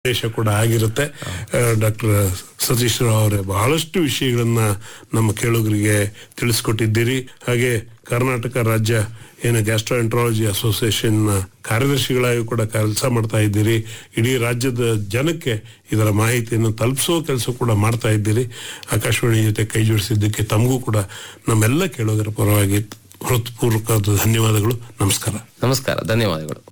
ದೇಶ ಕೂಡ ಆಗಿರುತ್ತೆ ಡಾಕ್ಟರ್ ಸತೀಶ್ ರಾವ್ ಅವರೇ ಬಹಳಷ್ಟು ವಿಷಯಗಳನ್ನ ನಮ್ಮ ಕೇಳುಗರಿಗೆ ತಿಳಿಸ್ಕೊಟ್ಟಿದ್ದೀರಿ ಹಾಗೆ ಕರ್ನಾಟಕ ರಾಜ್ಯ ಏನು ಗ್ಯಾಸ್ಟ್ರೋ ಎಂಟ್ರಾಲಜಿ ಅಸೋಸಿಯೇಷನ್ ಕಾರ್ಯದರ್ಶಿಗಳಾಗಿ ಕೂಡ ಕೆಲಸ ಮಾಡ್ತಾ ಇದ್ದೀರಿ ಇಡೀ ರಾಜ್ಯದ ಜನಕ್ಕೆ ಇದರ ಮಾಹಿತಿಯನ್ನು ತಲುಪಿಸೋ ಕೆಲಸ ಕೂಡ ಮಾಡ್ತಾ ಇದ್ದೀರಿ ಆಕಾಶವಾಣಿ ಜೊತೆ ಕೈ ಜೋಡಿಸಿದ್ದಕ್ಕೆ ತಮಗೂ ಕೂಡ ನಮ್ಮೆಲ್ಲ ಕೇಳುಗರ ಪರವಾಗಿ ಹೃತ್ಪೂರ್ವಕ ಧನ್ಯವಾದಗಳು ನಮಸ್ಕಾರ ನಮಸ್ಕಾರ ಧನ್ಯವಾದಗಳು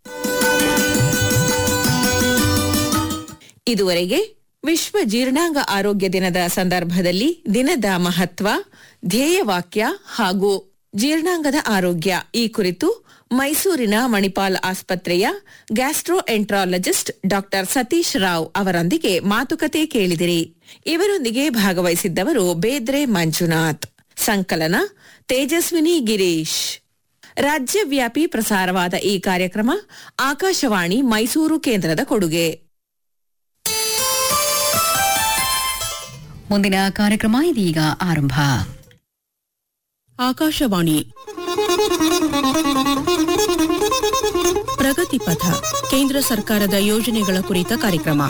ಇದುವರೆಗೆ ವಿಶ್ವ ಜೀರ್ಣಾಂಗ ಆರೋಗ್ಯ ದಿನದ ಸಂದರ್ಭದಲ್ಲಿ ದಿನದ ಮಹತ್ವ ಧ್ಯೇಯವಾಕ್ಯ ಹಾಗೂ ಜೀರ್ಣಾಂಗದ ಆರೋಗ್ಯ ಈ ಕುರಿತು ಮೈಸೂರಿನ ಮಣಿಪಾಲ್ ಆಸ್ಪತ್ರೆಯ gastroenterologist doctor Satish Rao ಅವರೊಂದಿಗೆ ಮಾತುಕತೆ ಕೇಳಿದಿರಿ ಇವರೊಂದಿಗೆ ಭಾಗವಹಿಸಿದ್ದವರು ಬೇದ್ರೆ ಮಂಜುನಾಥ್ ಸಂಕಲನ ತೇಜಸ್ವಿನಿ ಗಿರೀಶ್ ರಾಜ್ಯವ್ಯಾಪಿ ಪ್ರಸಾರವಾದ ಈ ಕಾರ್ಯಕ್ರಮ ಆಕಾಶವಾಣಿ ಮೈಸೂರು ಕೇಂದ್ರದ ಕೊಡುಗೆ ಮುಂದಿನ ಕಾರ್ಯಕ್ರಮ ಇದೀಗ ಆರಂಭ ಆಕಾಶವಾಣಿ ಪ್ರಗತಿ ಪಥ ಕೇಂದ್ರ ಸರ್ಕಾರದ ಯೋಜನೆಗಳ ಕುರಿತ ಕಾರ್ಯಕ್ರಮ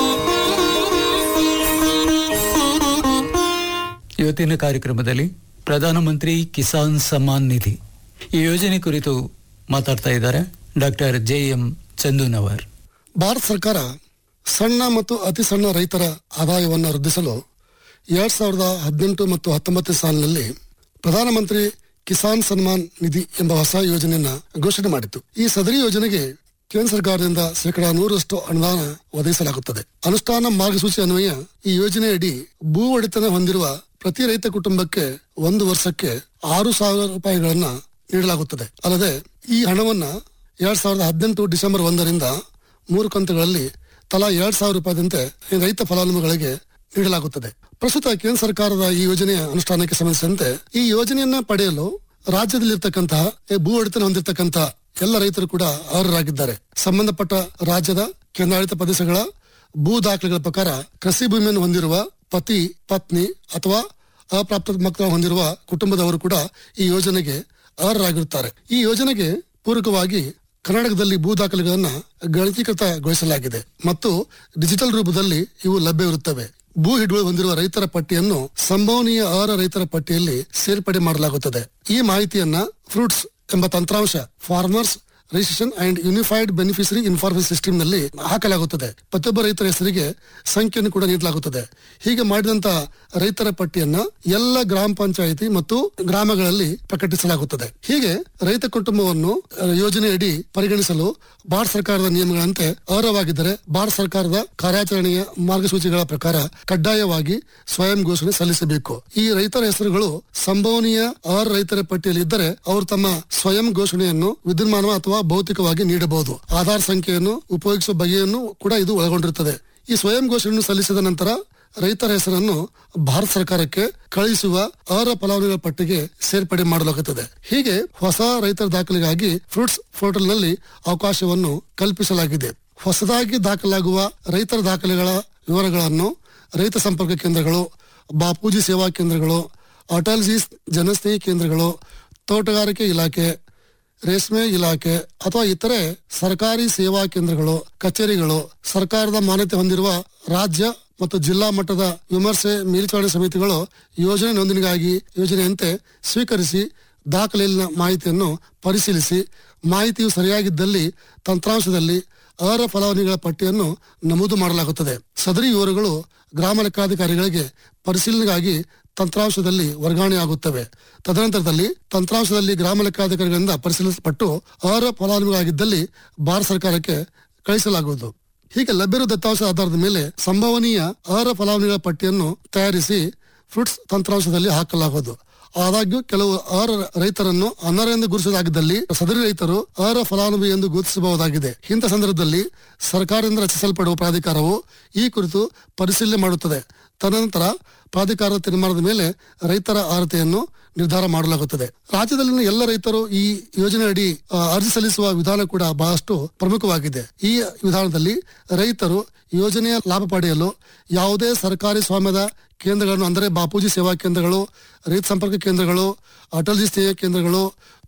ಇವತ್ತಿನ ಕಾರ್ಯಕ್ರಮದಲ್ಲಿ ಪ್ರಧಾನಮಂತ್ರಿ ಕಿಸಾನ್ ಸಮ್ಮಾನ್ ನಿಧಿ ಈ ಯೋಜನೆ ಕುರಿತು ಮಾತಾಡ್ತಾ ಇದ್ದಾರೆ doctor J M Chandunavar Bharat ಸರ್ಕಾರ ಸಣ್ಣ ಮತ್ತು ಅತಿ ಸಣ್ಣ ರೈತರ ಆದಾಯವನ್ನು ವೃದ್ಧಿಸಲು ಎರಡ್ ಸಾವಿರದ ಹದಿನೆಂಟು ಮತ್ತು ಹತ್ತೊಂಬತ್ತನೇ ಸಾಲಿನಲ್ಲಿ ಪ್ರಧಾನಮಂತ್ರಿ ಕಿಸಾನ್ ಸನ್ಮಾನ್ ನಿಧಿ ಎಂಬ ಹೊಸ ಯೋಜನೆಯನ್ನ ಘೋಷಣೆ ಮಾಡಿತ್ತು ಈ ಸದರಿ ಯೋಜನೆಗೆ ಕೇಂದ್ರ ಸರ್ಕಾರದಿಂದ ಶೇಕಡಾ ನೂರರಷ್ಟು ಅನುದಾನ ಒದಗಿಸಲಾಗುತ್ತದೆ ಅನುಷ್ಠಾನ ಮಾರ್ಗಸೂಚಿ ಅನ್ವಯ ಈ ಯೋಜನೆಯಡಿ ಭೂ ಒಡೆತನ ಹೊಂದಿರುವ ಪ್ರತಿ ರೈತ ಕುಟುಂಬಕ್ಕೆ ಒಂದು ವರ್ಷಕ್ಕೆ ಆರು ಸಾವಿರ ರೂಪಾಯಿಗಳನ್ನ ನೀಡಲಾಗುತ್ತದೆ ಅಲ್ಲದೆ ಈ ಹಣವನ್ನ ಎರಡ್ ಸಾವಿರದ ಹದಿನೆಂಟು ಡಿಸೆಂಬರ್ ಒಂದರಿಂದ ಮೂರು ಕಂತುಗಳಲ್ಲಿ ತಲಾ ಎರಡ್ ಸಾವಿರ ರೂಪಾಯಿದಂತೆ ಈ ರೈತ ಫಲಾನುಭವಿಗಳಿಗೆ ನೀಡಲಾಗುತ್ತದೆ ಪ್ರಸ್ತುತ ಕೇಂದ್ರ ಸರ್ಕಾರದ ಈ ಯೋಜನೆಯ ಅನುಷ್ಠಾನಕ್ಕೆ ಸಂಬಂಧಿಸಿದಂತೆ ಈ ಯೋಜನೆಯನ್ನ ಪಡೆಯಲು ರಾಜ್ಯದಲ್ಲಿರ್ತಕ್ಕಂತಹ ಈ ಭೂ ಒಡೆತನ ಹೊಂದಿರತಕ್ಕಂತಹ ಎಲ್ಲ ರೈತರು ಕೂಡ ಅರ್ಹರಾಗಿದ್ದಾರೆ ಸಂಬಂಧಪಟ್ಟ ರಾಜ್ಯದ ಕೇಂದ್ರಾಡಳಿತ ಪ್ರದೇಶಗಳ ಭೂ ದಾಖಲೆಗಳ ಪ್ರಕಾರ ಕೃಷಿ ಭೂಮಿಯನ್ನು ಹೊಂದಿರುವ ಪತಿ ಪತ್ನಿ ಅಥವಾ ಅಪ್ರಾಪ್ತ ಮಕ್ಕಳ ಹೊಂದಿರುವ ಕುಟುಂಬದವರು ಕೂಡ ಈ ಯೋಜನೆಗೆ ಅರ್ಹರಾಗಿರುತ್ತಾರೆ ಈ ಯೋಜನೆಗೆ ಪೂರಕವಾಗಿ ಕರ್ನಾಟಕದಲ್ಲಿ ಭೂ ದಾಖಲೆಗಳನ್ನ ಗಣಕೀಕೃತಗೊಳಿಸಲಾಗಿದೆ ಮತ್ತು ಡಿಜಿಟಲ್ ರೂಪದಲ್ಲಿ ಇವು ಲಭ್ಯವಿರುತ್ತವೆ ಭೂ ಹಿಡುವಳಿ ಹೊಂದಿರುವ ರೈತರ ಪಟ್ಟಿಯನ್ನು ಸಂಭವನೀಯ ಅರ್ಹ ರೈತರ ಪಟ್ಟಿಯಲ್ಲಿ ಸೇರ್ಪಡೆ ಮಾಡಲಾಗುತ್ತದೆ ಈ ಮಾಹಿತಿಯನ್ನ ಫ್ರೂಟ್ಸ್ ಎಂಬ ತಂತ್ರಾಂಶ farmers registration and unified beneficiary information system ನಲ್ಲಿ ಹಾಕಲಾಗುತ್ತದೆ ಪ್ರತಿಯೊಬ್ಬ ರೈತರ ಹೆಸರಿಗೆ ಸಂಖ್ಯೆಯನ್ನು ಕೂಡ ನೀಡಲಾಗುತ್ತದೆ ಹೀಗೆ ಮಾಡಿದಂತ ರೈತರ ಪಟ್ಟಿಯನ್ನ ಎಲ್ಲ ಗ್ರಾಮ ಪಂಚಾಯಿತಿ ಮತ್ತು ಗ್ರಾಮಗಳಲ್ಲಿ ಪ್ರಕಟಿಸಲಾಗುತ್ತದೆ ಹೀಗೆ ರೈತ ಕುಟುಂಬವನ್ನು ಅಹ್, ಯೋಜನೆಯಡಿ ಪರಿಗಣಿಸಲು ಭಾರತ ಸರ್ಕಾರದ ನಿಯಮಗಳಂತೆ ಅರ್ಹವಾಗಿದ್ದರೆ ಭಾರತ ಸರ್ಕಾರದ ಕಾರ್ಯಾಚರಣೆಯ ಮಾರ್ಗಸೂಚಿಗಳ ಪ್ರಕಾರ ಕಡ್ಡಾಯವಾಗಿ ಸ್ವಯಂ ಘೋಷಣೆ ಸಲ್ಲಿಸಬೇಕು ಈ ರೈತರ ಹೆಸರುಗಳು ಸಂಭವನೀಯ ಅರ್ಹ ರೈತರ ಪಟ್ಟಿಯಲ್ಲಿ ಇದ್ದರೆ ಅವರು ತಮ್ಮ ಸ್ವಯಂ ಘೋಷಣೆಯನ್ನು ವಿದ್ಯುನ್ಮಾನ ಅಥವಾ ಭೌತಿಕವಾಗಿ ನೀಡಬಹುದು ಆಧಾರ್ ಸಂಖ್ಯೆಯನ್ನು ಉಪಯೋಗಿಸುವ ಬಗೆಯನ್ನು ಕೂಡ ಇದು ಒಳಗೊಂಡಿರುತ್ತದೆ ಈ ಸ್ವಯಂ ಘೋಷಣೆಯನ್ನು ಸಲ್ಲಿಸಿದ ನಂತರ ರೈತರ ಹೆಸರನ್ನು ಭಾರತ ಸರ್ಕಾರಕ್ಕೆ ಕಳುಹಿಸುವ ಅರ್ಹ ಫಲಾನುಭವಿಗಳ ಪಟ್ಟಿಗೆ ಸೇರ್ಪಡೆ ಮಾಡಲಾಗುತ್ತದೆ ಹೀಗೆ ಹೊಸ ರೈತರ ದಾಖಲೆಗಾಗಿ ಫ್ರೂಟ್ಸ್ ಪೋರ್ಟಲ್ ನಲ್ಲಿ ಅವಕಾಶವನ್ನು ಕಲ್ಪಿಸಲಾಗಿದೆ ಹೊಸದಾಗಿ ದಾಖಲಾಗುವ ರೈತರ ದಾಖಲೆಗಳ ವಿವರಗಳನ್ನು ರೈತ ಸಂಪರ್ಕ ಕೇಂದ್ರಗಳು ಬಾಪೂಜಿ ಸೇವಾ ಕೇಂದ್ರಗಳು ಅಟಲ್ ಜಿ ಜನಸ್ನೇಹಿ ಕೇಂದ್ರಗಳು ತೋಟಗಾರಿಕೆ ಇಲಾಖೆ ರೇಷ್ಮೆ ಇಲಾಖೆ ಅಥವಾ ಇತರೆ ಸರ್ಕಾರಿ ಸೇವಾ ಕೇಂದ್ರಗಳು ಕಚೇರಿಗಳು ಸರ್ಕಾರದ ಮಾನ್ಯತೆ ಹೊಂದಿರುವ ರಾಜ್ಯ ಮತ್ತು ಜಿಲ್ಲಾ ಮಟ್ಟದ ವಿಮರ್ಶೆ ಮೇಲ್ವಿಚಾರಣೆ ಸಮಿತಿಗಳು ಯೋಜನೆ ನೋಂದಣಿಗಾಗಿ ಯೋಜನೆಯಂತೆ ಸ್ವೀಕರಿಸಿ ದಾಖಲೆಯಲ್ಲಿನ ಮಾಹಿತಿಯನ್ನು ಪರಿಶೀಲಿಸಿ ಮಾಹಿತಿಯು ಸರಿಯಾಗಿದ್ದಲ್ಲಿ ತಂತ್ರಾಂಶದಲ್ಲಿ ಅರ್ಹ ಫಲಾನುಭವಿಗಳ ಪಟ್ಟಿಯನ್ನು ನಮೂದು ಮಾಡಲಾಗುತ್ತದೆ ಸದರಿ ವಿವರಗಳು ಗ್ರಾಮ ಲೆಕ್ಕಾಧಿಕಾರಿಗಳಿಗೆ ಪರಿಶೀಲನೆಗಾಗಿ ತಂತ್ರಾಂಶದಲ್ಲಿ ವರ್ಗಾವಣೆಯಾಗುತ್ತವೆ ತದನಂತರದಲ್ಲಿ ತಂತ್ರಾಂಶದಲ್ಲಿ ಗ್ರಾಮ ಲೆಕ್ಕಾಧಿಕಾರಿಗಳಿಂದ ಪರಿಶೀಲಿಸಲ್ಪಟ್ಟು ಅರ್ಹ ಫಲಾನುಭವಿಗಳಾಗಿದ್ದಲ್ಲಿ ಭಾರತ ಸರ್ಕಾರಕ್ಕೆ ಕಳಿಸಲಾಗುವುದು ಹೀಗೆ ಲಭ್ಯವಿರುವ ದತ್ತಾಂಶದ ಆಧಾರದ ಮೇಲೆ ಸಂಭವನೀಯ ಅರ್ಹ ಫಲಾನುಭವಿಗಳ ಪಟ್ಟಿಯನ್ನು ತಯಾರಿಸಿ ಫ್ರೂಟ್ಸ್ ತಂತ್ರಾಂಶದಲ್ಲಿ ಹಾಕಲಾಗುವುದು ಆದಾಗ್ಯೂ ಕೆಲವು ಅರ್ಹ ರೈತರನ್ನು ಅನರ್ಹರೆಂದು ಗುರುತಿಸಲಾಗಿದ್ದಲ್ಲಿ ಸದರಿ ರೈತರು ಅರ್ಹ ಫಲಾನುಭವಿ ಎಂದು ಗುರುತಿಸಬಹುದಾಗಿದೆ ಇಂಥ ಸಂದರ್ಭದಲ್ಲಿ ಸರ್ಕಾರದಿಂದ ರಚಿಸಲ್ಪಡುವ ಪ್ರಾಧಿಕಾರವು ಈ ಕುರಿತು ಪರಿಶೀಲನೆ ಮಾಡುತ್ತದೆ ತದನಂತರ ಪ್ರಾಧಿಕಾರದ ತೀರ್ಮಾನದ ಮೇಲೆ ರೈತರ ಅರ್ಹತೆಯನ್ನು ನಿರ್ಧಾರ ಮಾಡಲಾಗುತ್ತದೆ ರಾಜ್ಯದಲ್ಲಿನ ಎಲ್ಲ ರೈತರು ಈ ಯೋಜನೆಯಡಿ ಆ, ಅರ್ಜಿ ಸಲ್ಲಿಸುವ ವಿಧಾನ ಕೂಡ ಬಹಳಷ್ಟು ಪ್ರಮುಖವಾಗಿದೆ ಈ ವಿಧಾನದಲ್ಲಿ ರೈತರು ಯೋಜನೆಯ ಲಾಭ ಪಡೆಯಲು ಯಾವುದೇ ಸರ್ಕಾರಿ ಸ್ವಾಮ್ಯದ ಕೇಂದ್ರಗಳನ್ನು ಅಂದರೆ ಬಾಪೂಜಿ ಸೇವಾ ಕೇಂದ್ರಗಳು ರೈತ ಸಂಪರ್ಕ ಕೇಂದ್ರಗಳು ಅಟಲ್ ಜಿ ಸ್ನೇಹ ಕೇಂದ್ರಗಳು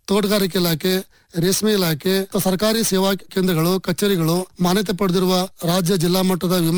ತೋಟಗಾರಿಕೆ ಇಲಾಖೆ ರೇಷ್ಮೆ ಇಲಾಖೆ ಸರ್ಕಾರಿ ಸೇವಾ ಕೇಂದ್ರಗಳು ಕಚೇರಿಗಳು ಮಾನ್ಯತೆ ಪಡೆದಿರುವ ರಾಜ್ಯ ಜಿಲ್ಲಾ ಮಟ್ಟದ ವಿಮಾ